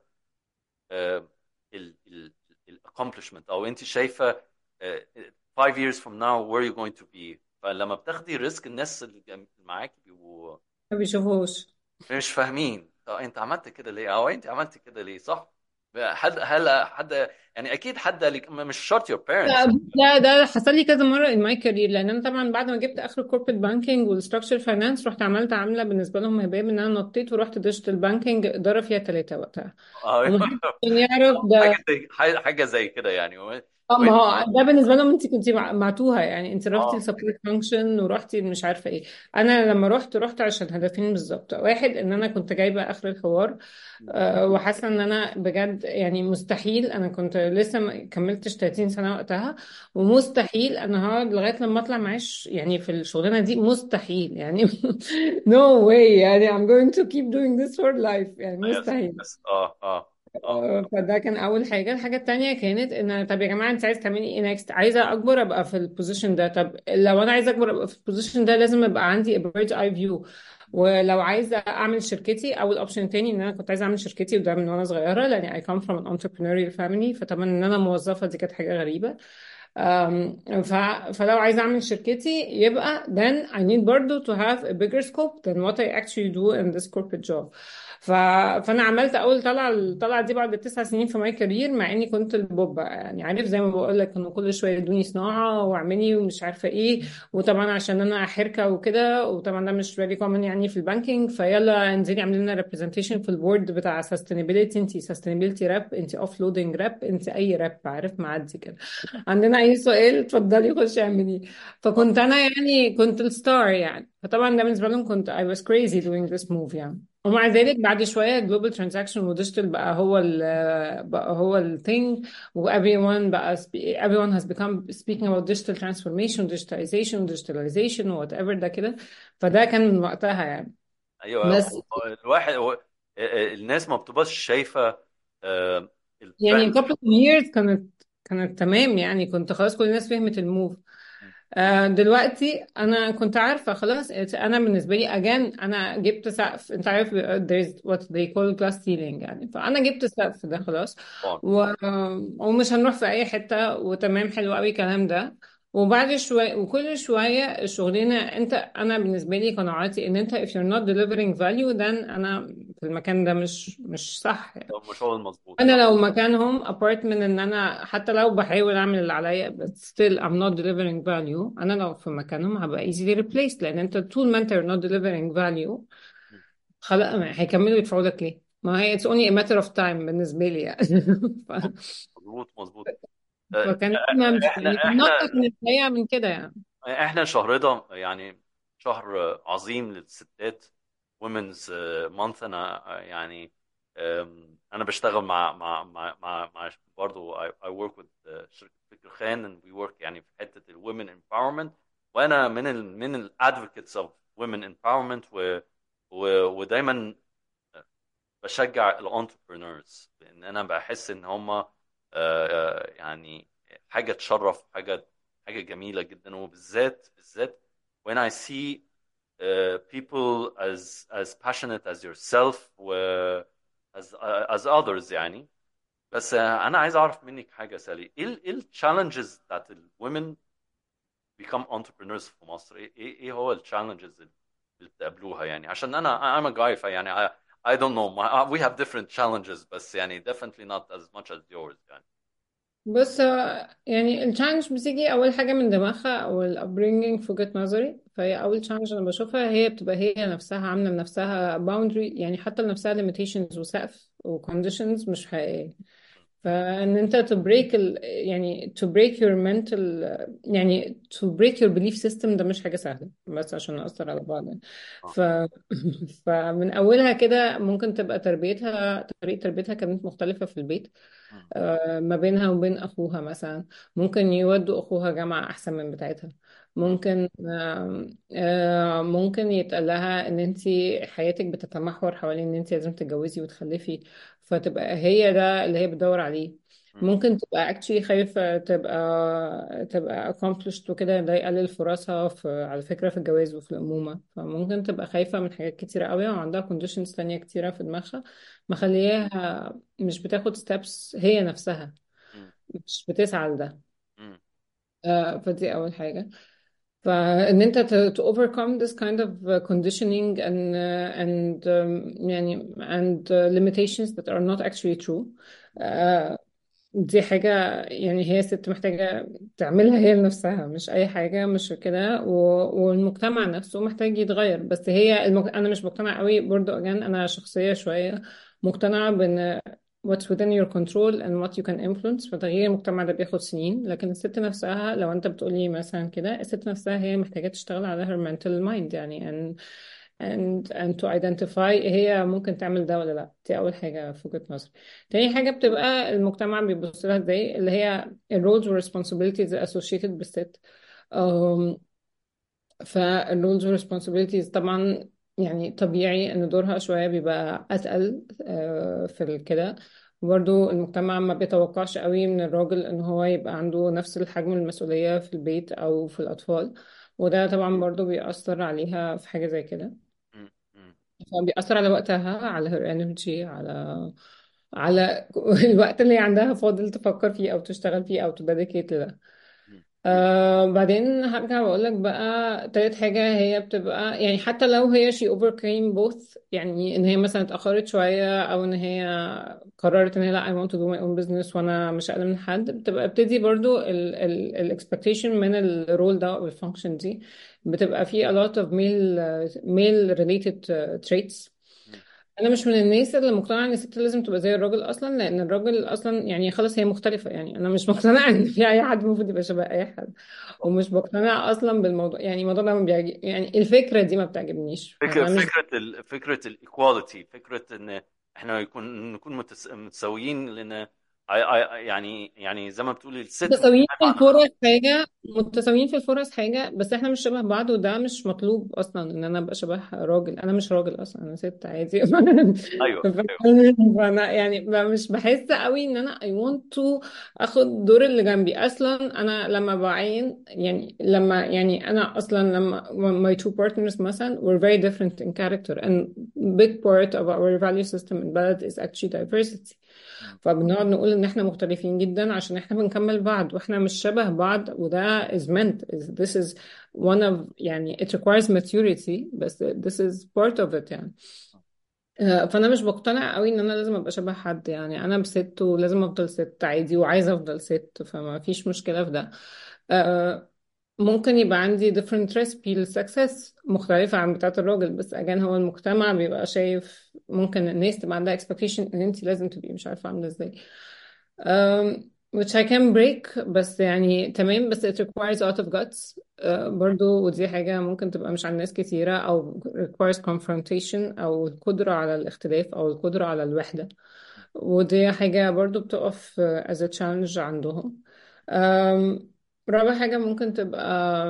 آه، ال ال ال accomplishment أو أنت شايفة آه، five years from now where you going to be فلما بتاخدي ريسك الناس اللي جم- معاكي بيبقوا ما بيشوفوش مش فاهمين طب انت عملت كده ليه او انت عملت كده ليه صح حد هل حد يعني اكيد حد قال لك مش شرط your parents لا ده ده حصل لي كذا مره in my career لان انا طبعا بعد ما جبت اخر الكوربريت بانكينج والستراكشر فاينانس رحت عملت عامله بالنسبه لهم هباب ان انا نطيت ورحت ديجيتال بانكينج اداره فيها ثلاثه وقتها ايوه ومحدش كان يعرف ده حاجه زي حاجه زي كده يعني اه ما وانت هو ده بالنسبه لهم انت كنت معتوهه يعني انت رحتي اه السبورت فانكشن ورحتي مش عارفه ايه انا لما رحت رحت عشان هدفين بالظبط واحد ان انا كنت جايبه اخر الحوار أه وحاسه ان انا بجد يعني مستحيل انا كنت لسه ما كملتش 30 سنه وقتها ومستحيل انا هقعد لغايه لما اطلع معاش يعني في الشغلانه دي مستحيل يعني no way يعني I'm going to keep doing this for life يعني يس مستحيل يس اه اه اه آه، فده كان اول حاجه الحاجه التانية كانت ان طب يا جماعه انت عايز تعملي ايه نيكست عايزه اكبر ابقى في البوزيشن ده طب لو انا عايزه اكبر ابقى في البوزيشن ده لازم يبقى عندي بيرد اي فيو ولو عايزه اعمل شركتي او الاوبشن التاني ان انا كنت عايزه اعمل شركتي وده من وانا صغيره لان I come from an entrepreneurial family فطبعا ان انا موظفه دي كانت حاجه غريبه أم، ف... فلو عايزه اعمل شركتي يبقى then I need برضو to have a bigger scope than what I actually do in this corporate job ف... فانا عملت اول طلعه الطلعه دي بعد تسع سنين في ماي كارير مع اني كنت البوب يعني عارف زي ما بقول لك كانوا كل شويه يدوني صناعه واعملي ومش عارفه ايه وطبعا عشان انا حركه وكده وطبعا ده مش فيري كومن يعني في البانكينج فيلا انزلي اعملي لنا ريبرزنتيشن في البورد بتاع سستينابيلتي انت سستينابيلتي راب انت اوف لودنج راب انت اي راب عارف معدي كده عندنا اي سؤال اتفضلي خشي اعملي فكنت انا يعني كنت الستار يعني فطبعا ده بالنسبه لهم كنت I was crazy doing this move يعني ومع ذلك بعد شويه جلوبال ترانزاكشن وديجيتال بقى هو ال بقى هو الثينج و everyone بقى spe- everyone has become speaking about digital transformation digitalization digitalization whatever ده كده فده كان من وقتها يعني ايوه بس هو الواحد هو الناس ما بتبقاش شايفه آه، يعني الفاليو couple of years كانت كانت تمام يعني كنت خلاص كل الناس فهمت الموف آه، دلوقتي انا كنت عارفه خلاص انا بالنسبه لي اجان انا جبت سقف انت عارف there's what they call glass ceiling يعني فانا جبت السقف ده خلاص طبعا و... ومش هنروح في اي حته وتمام حلو قوي الكلام ده وبعد شويه وكل شويه الشغلانه انت انا بالنسبه لي قناعاتي ان انت if you're not delivering value then انا في المكان ده مش مش صح يعني. ده مش هو المظبوط انا صح لو مكانهم apart من ان انا حتى لو بحاول اعمل اللي عليا but still I'm not delivering value انا لو في مكانهم هبقى easily replaced لان انت طول ما انت you're not delivering value خلاص ما هيكملوا يدفعوا لك ليه ما هي it's only a matter of time بالنسبة لي يعني ف... مظبوط مظبوط آه، فكانت ما مش احنا يعني احنا النقطة كانت جاية من كده يعني احنا شهر ده يعني شهر عظيم للستات Women's Month انا يعني أم، انا بشتغل مع مع مع مع, مع برضه I, I work with uh, شركة فكر خان and we work يعني في حتة ال women empowerment وانا من ال من ال advocates of women empowerment و, و, ودايما بشجع الانتربرينورز لان انا بحس ان هم يعني حاجه تشرف حاجه حاجه جميله جدا وبالذات بالذات when I see uh, people as as passionate as yourself و as as others يعني بس آه، انا عايز اعرف منك حاجه سالي ايه ال- ايه التشالنجز بتاعت الومن become entrepreneurs في مصر ايه ايه إيه هو التشالنجز اللي بتقابلوها يعني عشان انا I'm a guy فيعني I, I don't know my, we have different challenges بس يعني definitely not as much as yours يعني بص هو يعني التشالنج بتيجي اول حاجه من دماغها او الابرينجينج في وجهه نظري فهي اول تشالنج انا بشوفها هي بتبقى هي نفسها عامله لنفسها باوندري يعني حتى لنفسها limitations وسقف وكونديشنز مش حقيقيه فان انت to break ال يعني to break your mental يعني to break your belief system ده مش حاجه سهله بس عشان نأثر على بعض يعني. ف فمن اولها كده ممكن تبقى تربيتها طريقه تربيتها كانت مختلفه في البيت آه، ما بينها وبين أخوها مثلا ممكن يودوا أخوها جامعة أحسن من بتاعتها ممكن آم، آه، ممكن يتقال لها إن أنت حياتك بتتمحور حوالين إن أنت لازم تتجوزي وتخلفي فتبقى هي ده اللي هي بتدور عليه ممكن تبقى actually خايفة تبقى تبقى accomplished وكده ده يقلل فرصها في على فكرة في الجواز وفي الأمومة فممكن تبقى خايفة من حاجات كتيرة قوي وعندها conditions تانية كتيرة في دماغها مخليها مش بتاخد steps هي نفسها مش بتسعى لده آه، فدي أول حاجة فإن أنت to, to overcome this kind of uh, conditioning and uh, and um, يعني and uh, limitations that are not actually true آه، دي حاجة يعني هي ست محتاجة تعملها هي لنفسها مش أي حاجة مش كده و- والمجتمع نفسه محتاج يتغير بس هي المج... أنا مش مقتنعة قوي برضو أجان أنا شخصية شوية مقتنعة بأن what's within your control and what you can influence فتغيير المجتمع ده بياخد سنين لكن الست نفسها لو انت بتقولي مثلا كده الست نفسها هي محتاجة تشتغل على her mental mind يعني and and and to identify هي ممكن تعمل ده ولا لا دي أول حاجة في وجهة نظري تاني حاجة بتبقى المجتمع بيبص لها ازاي اللي هي ال roles و responsibilities associated بالست um, فالرولز والريسبونسابيلتيز طبعا يعني طبيعي ان دورها شوية بيبقى اتقل آه، في الكده برضو المجتمع ما بيتوقعش قوي من الراجل ان هو يبقى عنده نفس الحجم المسؤولية في البيت او في الاطفال وده طبعا برضو بيأثر عليها في حاجة زي كده مم. مم. فبيأثر على وقتها على her energy على على الوقت اللي عندها فاضل تفكر فيه او تشتغل فيه او تدedicate لده مم. آه بعدين هرجع بقول لك بقى تالت حاجة هي بتبقى يعني حتى لو هي she overcame both يعني ان هي مثلا اتأخرت شوية او ان هي قررت ان هي لا I want to do my own business وانا مش اقل من حد بتبقى بتدي برضو ال ال ال expectation من الرول ده او الفانكشن دي بتبقى فيه a lot of male male related traits مم. انا مش من الناس اللي مقتنعه ان الست لازم تبقى زي الراجل اصلا لان الراجل اصلا يعني خلاص هي مختلفه يعني انا مش مقتنعه ان في اي حد المفروض يبقى شبه اي حد صح. ومش مقتنعه اصلا بالموضوع يعني الموضوع ده ما بيعجب يعني الفكره دي ما بتعجبنيش فكرة فانا مش فكرة ال... فكرة الايكواليتي فكرة ان احنا يكون نكون متس... متساويين لان I... I... يعني يعني زي ما بتقولي الست متساويين في مختلفة عن الفرص حاجة متساويين في الفرص حاجة بس احنا مش شبه بعض وده مش مطلوب اصلا ان انا ابقى شبه راجل انا مش راجل اصلا انا ست عادي ايوه ايوه فانا يعني ب- مش بحس قوي ان انا I want to اخد دور اللي جنبي اصلا انا لما بعين يعني لما يعني انا اصلا لما my two partners مثلا we're very different in character and big part of our value system in البلد is actually diversity مم. فبنقعد نقول ان احنا مختلفين جدا عشان احنا بنكمل بعض واحنا مش شبه بعض وده is meant is this is one of يعني it requires maturity بس this is part of it يعني آه، فانا مش بقتنع قوي ان انا لازم ابقى شبه حد يعني انا بست ولازم افضل ست عادي وعايزه افضل ست فما فيش مشكله في ده آه، ممكن يبقى عندي different recipe للسكسس مختلفة عن بتاعة الراجل بس again هو المجتمع بيبقى شايف ممكن الناس تبقى عندها expectation ان انت لازم تبقي مش عارفة عاملة ازاي um, which I can break بس يعني تمام بس it requires a lot of guts uh, برضو ودي حاجة ممكن تبقى مش عند ناس كتيرة أو requires confrontation أو القدرة على الاختلاف أو القدرة على الوحدة ودي حاجة برضو بتقف uh, as a challenge عندهم um, رابع حاجة ممكن تبقى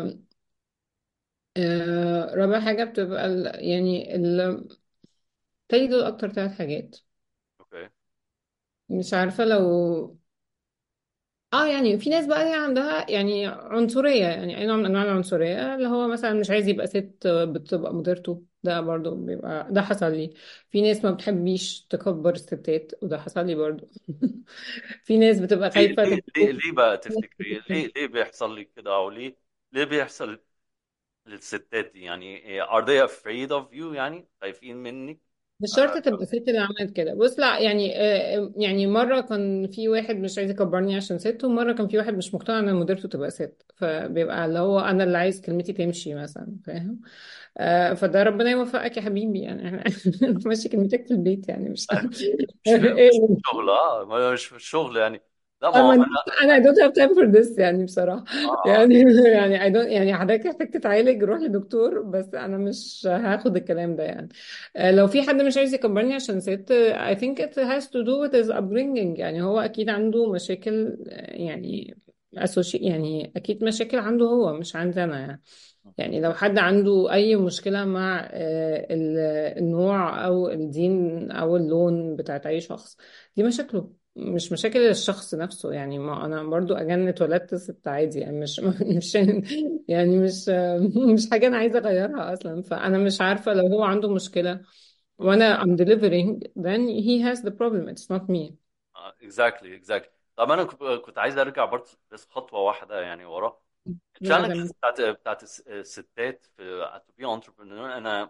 uh, رابع حاجة بتبقى ال- يعني ال... تاني دول أكتر ثلاث حاجات اوكي مش عارفة لو اه يعني في ناس بقى هي عندها يعني عنصرية يعني اي نوع من انواع العنصرية اللي هو مثلا مش عايز يبقى ست بتبقى مديرته ده برضو بيبقى ده حصل لي في ناس ما بتحبيش تكبر الستات وده حصل لي برضو في ناس بتبقى ليه خايفة ليه ليه تتجوز ليه بقى تفتكري ليه ليه بيحصل لي كده او ليه ليه بيحصل للستات دي يعني are they afraid of you يعني خايفين منك مش شرط تبقى ست اللي عملت كده بص لا يعني آه، يعني مرة كان في واحد مش عايز يكبرني عشان ست ومرة كان في واحد مش مقتنع ان مديرته تبقى ست فبيبقى اللي هو انا اللي عايز كلمتي تمشي مثلا فاهم آه فده ربنا يوفقك يا حبيبي يعني احنا ماشي كلمتك في البيت يعني مش مش في مش ايه في الشغل اه ما- مش في الشغل يعني لا ما هو انا انا انا I don't have time for this يعني بصراحة اه يعني يعني I don't يعني حضرتك محتاج تتعالج روح لدكتور بس انا مش هاخد الكلام ده يعني آه، لو في حد مش عايز يكبرني عشان ست I think it has to do with his upbringing يعني هو اكيد عنده مشاكل آه، يعني associate يعني اكيد مشاكل عنده هو مش عندي انا يعني يعني لو حد عنده أي مشكلة مع آه، ال- النوع أو الدين أو اللون بتاعت أي شخص دي مشاكله مش مشاكل الشخص نفسه يعني ما أنا برضو أجن اتولدت ست عادي يعني مش مش يعني مش مش حاجة أنا عايزة أغيرها أصلا فأنا مش عارفة لو هو عنده مشكلة وأنا I'm delivering then he has the problem it's not me اكزاكتلي اكزاكتلي طب انا كنت كنت عايز ارجع برضه بس خطوه واحده يعني ورا لا ده التشالنجز بتاعت بتاعت الس- الستات في to be entrepreneur انا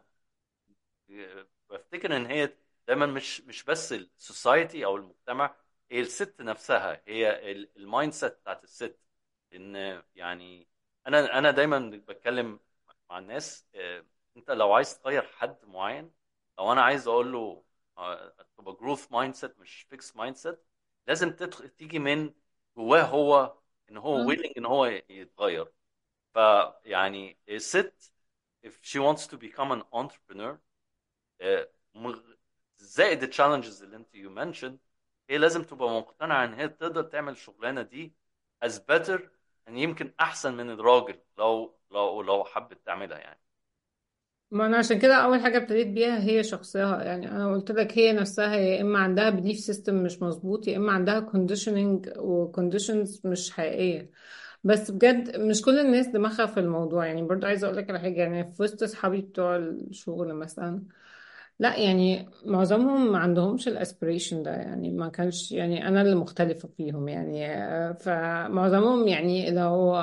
بفتكر ان هي دايما مش مش بس السوسايتي او المجتمع هي الست نفسها هي المايند سيت بتاعت الست ان يعني انا انا دايما بتكلم مع الناس آه، انت لو عايز تغير حد معين لو انا عايز اقول له آه، تبقى جروث مايند سيت مش فيكس مايند سيت لازم تدخل تيجي من جواه هو ان هو مم. willing ان هو يتغير فيعني الست if she wants to become an entrepreneur آه، مغ- زائد التشالنجز اللي انت you mentioned هي لازم تبقى مقتنعه ان هي تقدر تعمل الشغلانه دي as better يعني يمكن احسن من الراجل لو لو لو حبت تعملها يعني ما انا عشان كده اول حاجه ابتديت بيها هي شخصيها يعني انا قلت لك هي نفسها يا اما عندها بليف سيستم مش مظبوط يا اما عندها كونديشننج وكونديشنز مش حقيقيه بس بجد مش كل الناس دماغها في الموضوع يعني برضو عايزه اقول لك على حاجه يعني في وسط اصحابي بتوع الشغل مثلا لا يعني معظمهم ما عندهمش الاسبريشن ده يعني ما كانش يعني انا اللي مختلفه فيهم يعني آه، فمعظمهم يعني لو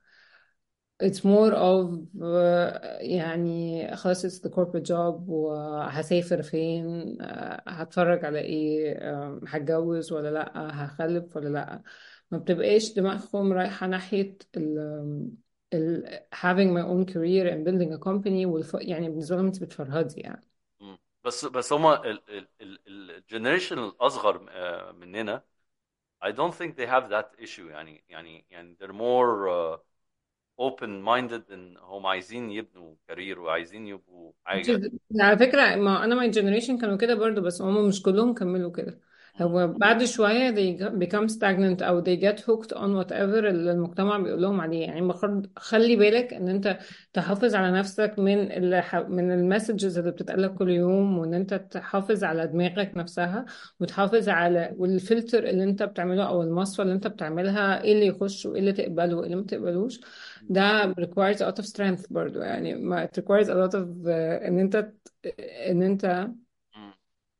It's more of uh, يعني خلاص it's the corporate job وهسافر فين uh, هتفرج على ايه um, هتجوز ولا لأ هخلف ولا لأ ما بتبقاش دماغهم رايحة ناحية ال, ال having my own career and building a company والف... يعني بالنسبة لهم انت بتفرهدي يعني مم. بس بس هما الجنريشن الاصغر آه، مننا I don't think they have that issue يعني يعني يعني they're more uh, open minded ان هم عايزين يبنوا كارير وعايزين يبقوا Which حاجه is- على فكرة ما أنا my generation كانوا كده برضو بس هم مش كلهم كملوا كده مم. هو بعد شوية they become stagnant أو they get hooked on whatever اللي المجتمع بيقول لهم عليه يعني بخد- خلي بالك إن أنت تحافظ على نفسك من ال من المسجز اللي بتتقالك كل يوم وإن أنت تحافظ على دماغك نفسها وتحافظ على والفلتر اللي أنت بتعمله أو المصفى اللي أنت بتعملها إيه اللي يخش وإيه اللي تقبله وإيه اللي ما تقبلوش ده requires a lot of strength برضو يعني ما it requires a lot of uh, ان انت ان انت مم.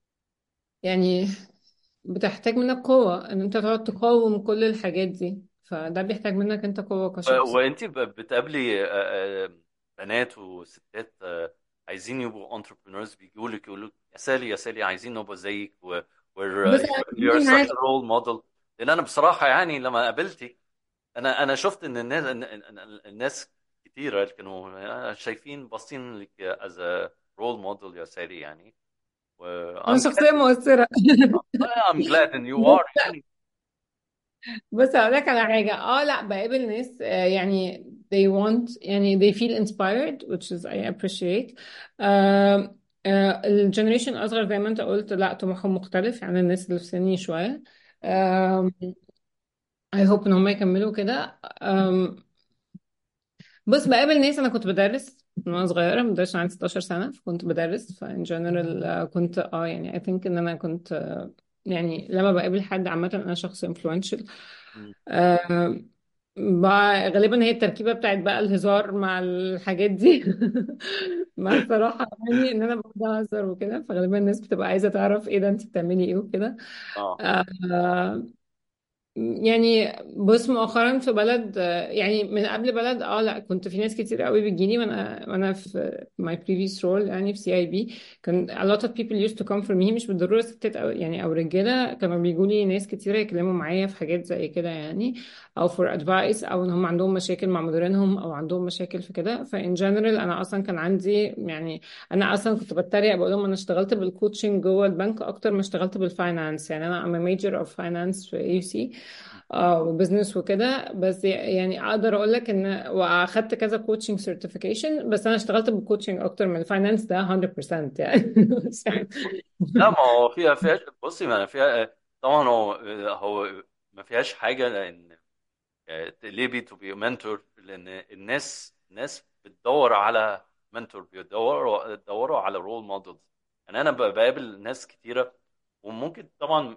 يعني بتحتاج منك قوة ان انت تقعد تقاوم كل الحاجات دي فده بيحتاج منك انت قوة كشخص وانت بتقابلي آه، آه، بنات وستات آه، عايزين يبقوا entrepreneurs بيجوا لك يقولوا لك يا سالي يا سالي عايزين نبقى زيك و we're بس uh, انا you're such عايز a role model لان انا بصراحه يعني لما قابلتك انا انا شفت ان الناس إن- إن- إن الناس كتيره اللي كانوا شايفين باصين لك as a role model يا سالي يعني و انا I'm شخصية مؤثرة glad I'm glad and you بس are يعني بس اقول لك على حاجة اه لا بقابل ناس آه، يعني they want يعني they feel inspired which is I appreciate آه آه الجنريشن اصغر زي ما انت قلت لا طموحهم مختلف عن الناس اللي في سني شوية آه I hope ان هم يكملوا كده آم، بص بقابل ناس انا كنت بدرس من وانا صغيره بدرس عندي 16 سنه فكنت بدرس فان جنرال كنت اه يعني I think ان انا كنت آه، يعني لما بقابل حد عامه انا شخص influential مم. آه بقى غالبا هي التركيبه بتاعت بقى الهزار مع الحاجات دي مع الصراحه يعني ان انا بقعد اهزر وكده فغالبا الناس بتبقى عايزه تعرف ايه ده انت بتعملي ايه وكده اه آه يعني بص مؤخرا في بلد يعني من قبل بلد اه لا كنت في ناس كتير قوي بتجيني وانا وانا في my previous role يعني في سي اي بي كان a lot of people used to come for me مش بالضروره ستات او يعني او رجاله كانوا بيجوا لي ناس كتير يتكلموا معايا في حاجات زي كده يعني او for advice او ان هم عندهم مشاكل مع مديرينهم او عندهم مشاكل في كده فان جنرال انا اصلا كان عندي يعني انا اصلا كنت بتريق بقول لهم انا اشتغلت بالكوتشنج جوه البنك اكتر ما اشتغلت بالفاينانس يعني انا I'm a major of finance في اي سي اه وبزنس وكده بس يعني اقدر اقول لك ان واخدت كذا كوتشنج سيرتيفيكيشن بس انا اشتغلت بالكوتشنج اكتر من الفاينانس ده 100% يعني بس يعني لا ما هو فيها فيها بصي ما فيها طبعا هو هو ما فيهاش حاجه لان ليبي تو بي منتور لان الناس الناس بتدور على منتور بيدوروا بيدوروا على رول مودلز يعني انا بقابل ناس كتيره وممكن طبعا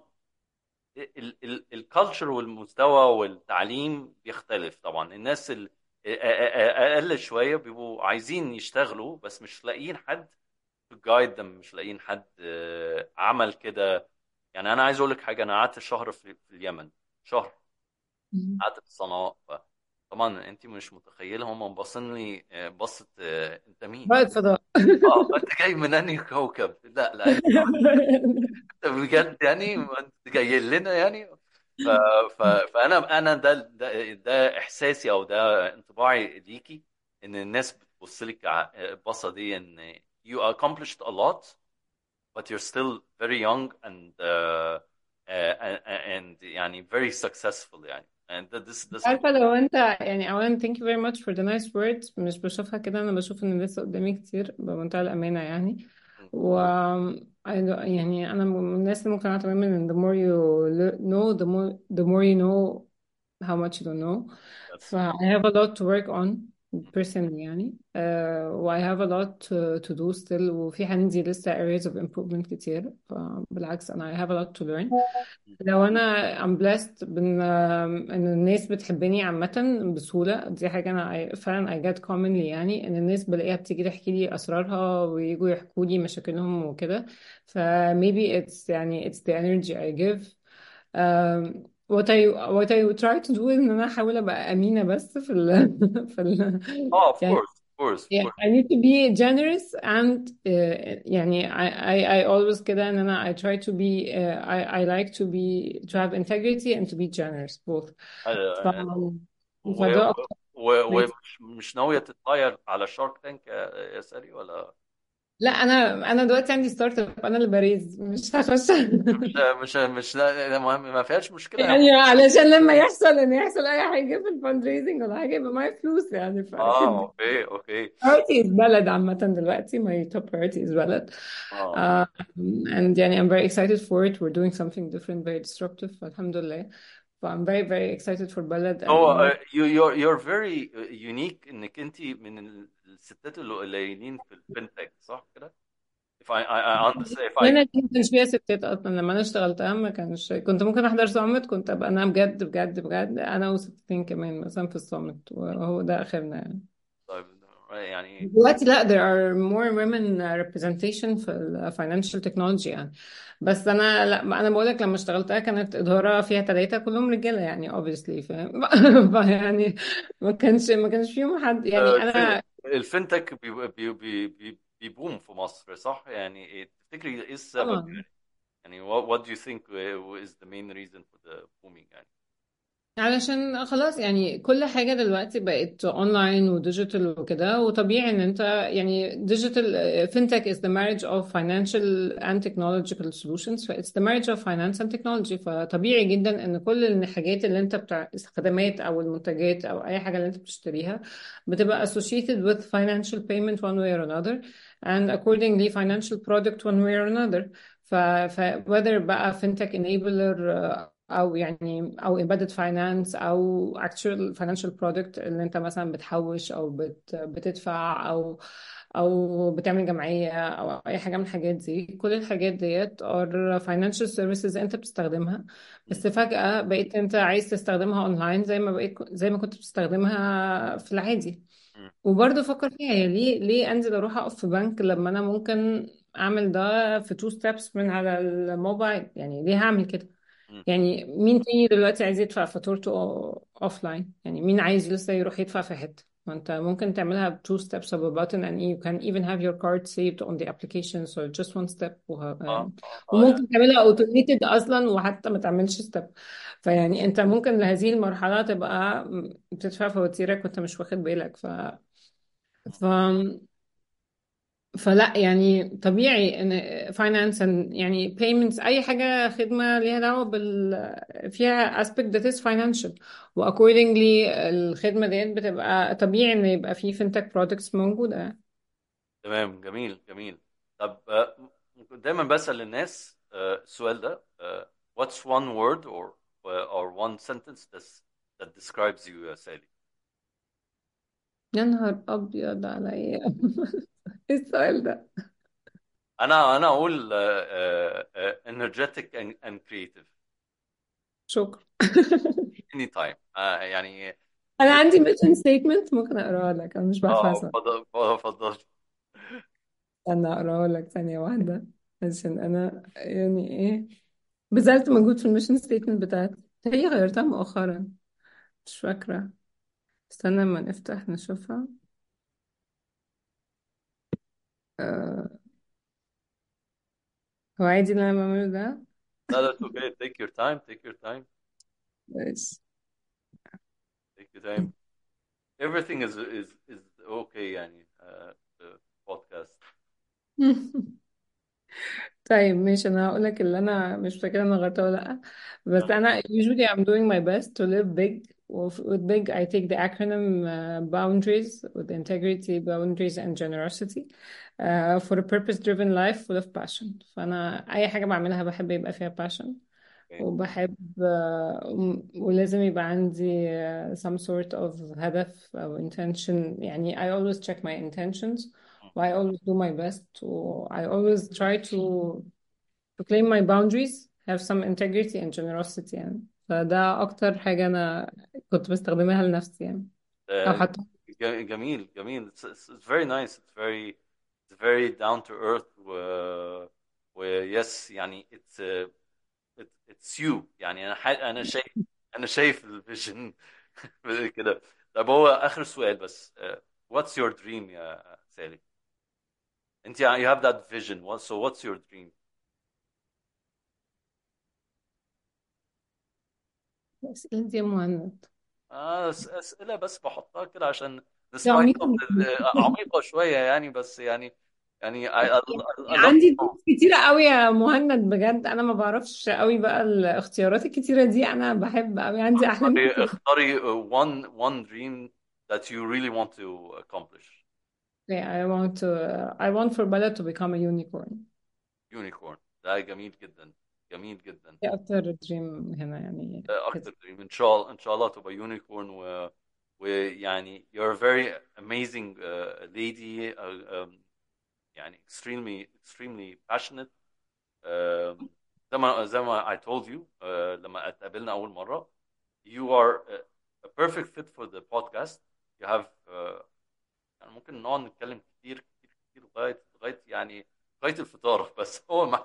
الكالتشر والمستوى والتعليم بيختلف طبعا الناس ال- اقل شويه بيبقوا عايزين يشتغلوا بس مش لاقيين حد جايد them مش لاقيين حد آه، عمل كده يعني انا عايز اقول لك حاجه انا قعدت شهر في في اليمن شهر قعدت في صنعاء ف- طبعا انت مش متخيله هم باصين لي آه، بصت آه، انت مين رائد فضاء اه انت جاي من انهي كوكب لا لا انت انت بجد يعني ما انت جاي لنا يعني ف... ف... فانا انا ده ده ده احساسي او ده انطباعي ليكي ان الناس بتبص لك ع- البصه دي ان you accomplished a lot but you're still very young and uh, uh, and, and يعني very successful يعني and this this عارفة لو انت يعني اولا thank you very much for the nice words مش بشوفها كده انا بشوف ان لسه قدامي كتير بمنتهى الامانة يعني و I don't- يعني انا من الناس اللي ممكن تماما ان the more you le- know the more the more you know how much you don't know Yes. ف I have a lot to work on personally يعني uh, و I have a lot to, to do still وفي عندي لسه areas of improvement كتير فبالعكس أنا I have a lot to learn لو أنا I'm blessed بإن إن الناس بتحبني عامة بسهولة دي حاجة أنا I- فعلا I get commonly يعني إن الناس بلاقيها بتيجي تحكي لي أسرارها ويجوا يحكوا لي مشاكلهم وكده ف maybe it's يعني it's the energy I give um, what I what I try to do إن أنا أحاول أبقى أمينة بس في ال في ال Oh, of يعني course, of course, of Yeah, course. I need to be generous and uh, يعني I, I I always كده ان انا I try to be uh, I I like to be to have integrity and to be generous both ف و فده اكتر و حاجة. ومش مش ناوية تتغير على شارك تانك يا يا ساري ولا لا انا انا دلوقتي عندي ستارت اب انا اللي بريز مش هخش مش مش مش لا لا، مهم ما فيهاش مشكلة يعني علشان لما يحصل ان يحصل اي حاجه في الفند ريزنج ولا حاجه يبقى معايا فلوس يعني فاكيد اه اوكي اوكي priority is بلد عامة دلوقتي my top priority is بلد اه um, and يعني I'm very excited for it we're doing something different very disruptive فالحمد لله so I'm very very excited for بلد and هو إن uh, you you're you're very unique انك انت من الستات القليلين في الفinTech صح كده؟ if I I, I understand if I هنا دي ما كانش فيها ستات اصلا لما انا اشتغلتها ما كانش كنت ممكن احضر صامت كنت ابقى انا بجد بجد بجد انا وستين كمان مثلا في الصامت وهو ده اخرنا يعني طيب يعني دلوقتي لا there are more women representation في ال financial technology يعني بس انا لا انا بقول لك لما اشتغلتها كانت اداره فيها ثلاثه كلهم رجاله يعني obviously فاهم فيعني ما كانش ما كانش فيهم حد يعني آه، انا الفinTech بي بي بي بي بيبوم في مصر صح؟ يعني إيه- تفتكري ايه السبب طبعا يعني؟ يعني what, what do you think is the main reason for the booming يعني؟ علشان خلاص يعني كل حاجة دلوقتي بقت اونلاين وديجيتال وكده وطبيعي ان انت يعني ديجيتال fintech is the marriage of financial and technological solutions ف it's the marriage of finance and technology فطبيعي جدا ان كل الحاجات اللي انت بتاع الخدمات او المنتجات او اي حاجة اللي انت بتشتريها بتبقى associated with financial payment one way or another and accordingly financial product one way or another ف, ف whether بقى fintech enabler uh, او يعني او embedded finance او actual financial product اللي انت مثلا بتحوش او بت بتدفع او او بتعمل جمعية او اي حاجة من الحاجات دي كل الحاجات ديت are financial services انت بتستخدمها بس فجأة بقيت انت عايز تستخدمها اونلاين زي ما بقيت زي ما كنت بتستخدمها في العادي مم. وبرضه فكر فيها هي ليه ليه انزل اروح اقف في بنك لما انا ممكن اعمل ده في تو ستيبس من على الموبايل يعني ليه هعمل كده مم. يعني مين تاني دلوقتي عايز يدفع فاتورته اوف لاين يعني مين عايز لسه يروح يدفع في حته ما انت ممكن تعملها ب two steps of a button and you can even have your card saved on the application so just one step وه... اه يعني اه اه يعني وممكن تعملها automated اصلا وحتى ما تعملش step فيعني انت ممكن لهذه المرحله تبقى بتدفع فواتيرك وانت مش واخد بالك ف ف فلا يعني طبيعي ان finance and يعني payments اي حاجه خدمه ليها دعوه بال فيها aspect that is financial و accordingly الخدمه ديت بتبقى طبيعي ان يبقى في fintech products موجوده تمام جميل جميل طب آه، دايما بسأل الناس آه، السؤال ده آه، what's one word or or one sentence that that describes you يا سالي يا نهار ابيض عليا ايه السؤال ده انا انا اقول آه، آه، آه، energetic and, and creative شكرا anytime آه، يعني انا عندي mission statement ممكن اقراها لك انا مش بعرف اه اسمع فضل فضل استنى اقراها لك ثانيه واحده عشان انا يعني ايه بذلت مجهود في الميشن ستيتمنت بتاعتي هي غيرتها مؤخرا مش فاكرة استنى لما نفتح نشوفها آه. هو عادي اللي انا بعمله ده لا لا it's okay take your time take your time بس take your time everything is is is okay يعني uh, the podcast طيب ماشي انا هقول لك اللي انا مش فاكره انا غلطت ولا لا بس انا usually I'm doing my best to live big وف- with big I take the acronym uh, boundaries with integrity boundaries and generosity uh, for a purpose driven life full of passion فانا اي حاجه بعملها بحب يبقى فيها passion اوكي وبحب آه، ولازم يبقى عندي آه، some sort of هدف أو intention يعني I always check my intentions و I always do my best و I always try to to claim my boundaries have some integrity and generosity يعني فده أكتر حاجة أنا كنت بستخدمها لنفسي يعني أو آه، حتى ج- جميل جميل it's, it's, it's very nice it's very it's very down to earth و, و yes يعني it's uh, it, it's you يعني انا ح... انا شايف انا شايف الفيجن كده طب هو اخر سؤال بس آه، what's your dream يا سالي انت you have that vision what, so what's your dream أسئلة دي يا مهند آه أس- اسئله بس بحطها كده عشان دي نسترايك عميقة عميقه شويه يعني بس يعني يعني I, I, I love عندي دروس كتيرة قوي يا مهند بجد انا ما بعرفش قوي بقى الاختيارات الكتيرة دي انا بحب قوي عندي احلام اختاري كتير اختاري one one dream that you really want to accomplish Yeah, I want to I want for Bella to become a unicorn unicorn ده جميل جدا جميل جدا دي اكتر دريم هنا يعني ده كده اكتر dream ان شاء الله ان شاء الله تبقى unicorn و ويعني you're a very amazing uh, lady uh, um, يعني extremely extremely passionate um, زي ما زي ما I told you uh, لما اتقابلنا أول مرة you are a, a perfect fit for the podcast you have uh, يعني ممكن نقعد نتكلم كتير كتير كتير لغاية لغاية يعني لغاية الفطار بس هو مع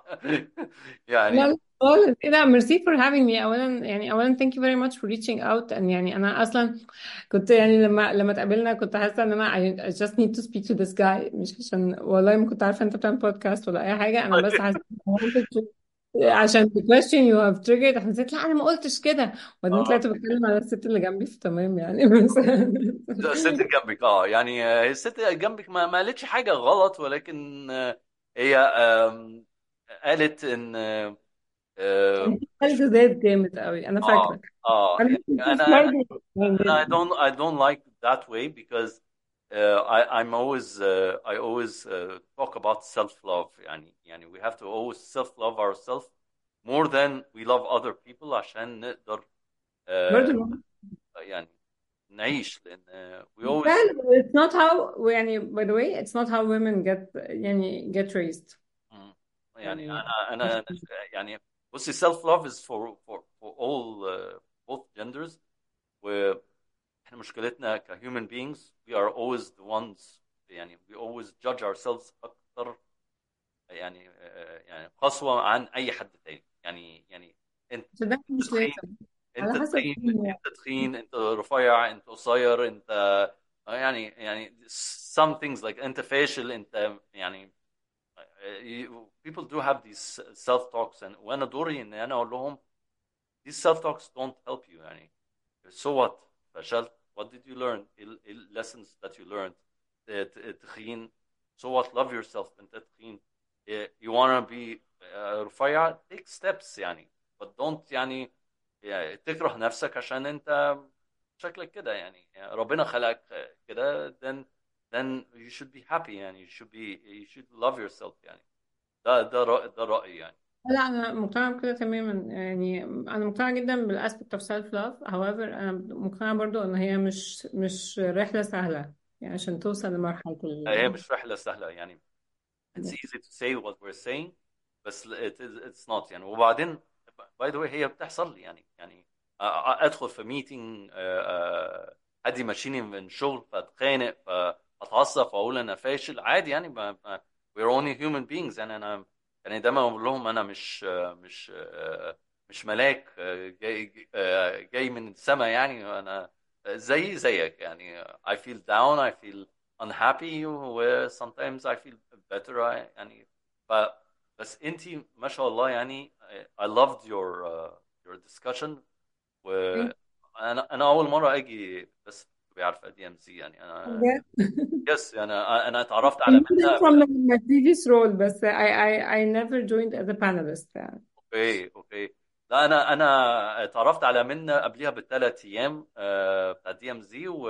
لا يعني لا خالص ايه ده ميرسي فور هافينج مي اولا يعني اولا thank you very much for reaching out and يعني انا اصلا كنت يعني لما لما اتقابلنا كنت حاسه ان انا I, I just need to speak to this guy مش عشان والله ما كنت عارفه انت بتعمل بودكاست ولا اي حاجه انا بس حاسه I wanted to- عشان the question you have triggered حسيت لا انا ما قلتش كده وبعدين اه طلعت بتكلم على الست اللي جنبي فتمام يعني بس الست جنبك اه يعني آه، الست جنبك ما ما قالتش حاجة غلط ولكن آه، هي آم، قالت ان آه، آه، انت قلت زيت جامد قوي انا اه فاكره اه انا يعني كنت انا برضه and I don't I don't like it that way because uh, I I'm always uh, I always uh, talk about self-love يعني يعني we have to always self-love ourselves more than we love other people عشان نقدر uh, برضه يعني نعيش لأن uh, we always فعلا it's not how يعني by the way it's not how women get يعني get raised مم. يعني يعني أنا أنا أنا يعني بصي self-love is for for for all uh, both genders واحنا مشكلتنا ك human beings we are always the ones يعني we always judge ourselves أكتر يعني آه، يعني قسوة عن أي حد تاني يعني يعني أنت بس ده مش تخين لازم أنت على حسب تخين مين أنت تخين أنت رفيع أنت قصير أنت آه، يعني يعني some things like أنت فاشل أنت يعني you- people do have these self talks and وانا دوري ان انا اقول لهم these self talks don't help you يعني so what فشلت what did you learn إيه ال- إيه ال- lessons that you learned ت- ت- تخين so what love yourself انت تخين إيه، you wanna be آه، رفيع take steps يعني but don't يعني يعني تكره نفسك عشان انت شكلك كده يعني يعني ربنا خلقك كده then then you should be happy يعني you should be you should love yourself يعني ده ده رأي ده رأيي يعني لا انا مقتنعه بكده تماما يعني انا مقتنعه جدا بالاسبكت اوف سيلف لاف however انا مقتنعه برضو ان هي مش مش رحله سهله يعني عشان توصل لمرحله هي ال مش رحلة سهلة يعني it's easy to say what we're saying بس it is, it's not يعني وبعدين باي ذا واي هي بتحصل لي يعني يعني أ- أ- ادخل في ميتنج حد يمشيني من الشغل فاتخانق فاتعصب واقول انا فاشل عادي يعني ما ما- we're only human beings يعني انا يعني دايما بقول لهم انا مش آه، مش آه، مش ملاك آه، جاي آه، جاي من السماء يعني انا زي زيك يعني I feel down I feel unhappy و sometimes I feel better I- يعني ف بس انت ما شاء الله يعني I loved your uh, your discussion وانا انا اول مره اجي بس بيعرف دي ام سي يعني انا بجد؟ يس انا انا اتعرفت I على knew them منى from my my previous role بس I I I never joined as a panelist يعني اوكي اوكي لا انا انا اتعرفت على منى قبليها بثلاث ايام آه، بتاع دي ام زي و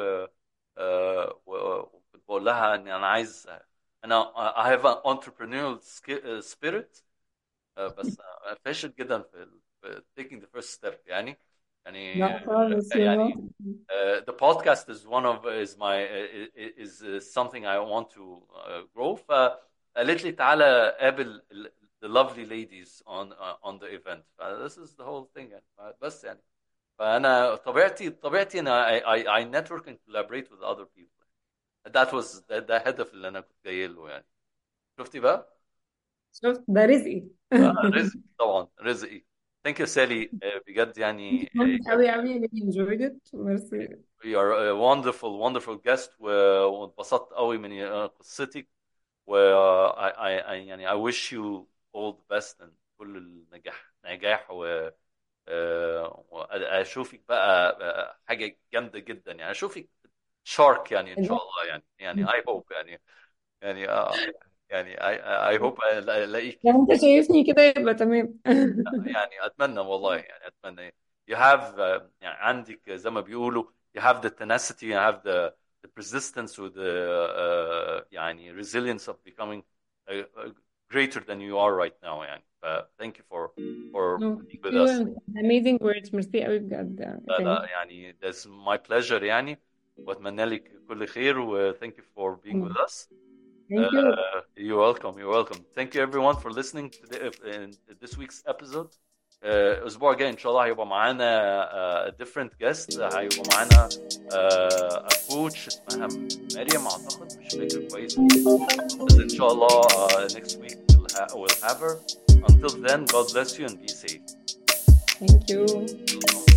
آه، و- وكنت بقول لها ان انا عايز انا I have an entrepreneurial sk- spirit آه، بس آه، فاشل جدا في ال- في taking the first step يعني يعني لا خالص you're يعني not uh, the podcast is one of is my is, is something I want to uh, grow فقالت لي تعالى قابل ال- the lovely ladies on uh, on the event ف this is the whole thing يعني ف- بس يعني فأنا طبيعتي طبيعتي أنا I, I, I network and collaborate with other people that was ده, ده الهدف اللي أنا كنت جاي له يعني شفتي بقى؟ شفت ده رزقي آه، رزقي طبعا رزقي ثانك يو سالي آه، بجد يعني Thanks قوي قوي I enjoyed it ميرسي You are a wonderful, wonderful guest و- واتبسطت قوي من آه، قصتك و آه، I, I, I, يعني I wish you all the best and كل النجاح نجاح و آه، واشوفك بقى آه، حاجة جامدة جدا يعني اشوفك شارك يعني ان شاء الله يعني يعني I hope يعني يعني آه يعني I, I hope الاقيك لو انت شايفني كده يبقى تمام يعني اتمنى والله يعني اتمنى you have uh, يعني عندك زي ما بيقولوا you have the tenacity you have the the persistence with the uh, يعني resilience of becoming uh, uh, greater than you are right now يعني ف thank you for for No, being with you us and amazing words ميرسي قوي بجد يعني لا thank لا you. يعني that's my pleasure يعني واتمنى لك كل خير و thank you for being with us Thank you. Uh, you're welcome. You're welcome. Thank you everyone for listening to the, in this week's episode. Uh, الأسبوع الجاي إن شاء الله هيبقى معانا uh, a different guest هيبقى معانا uh, a coach اسمها مريم أعتقد مش فاكر كويس بس إن شاء الله uh, next week we'll, ha we'll have her. Until then, God bless you and be safe. Thank you.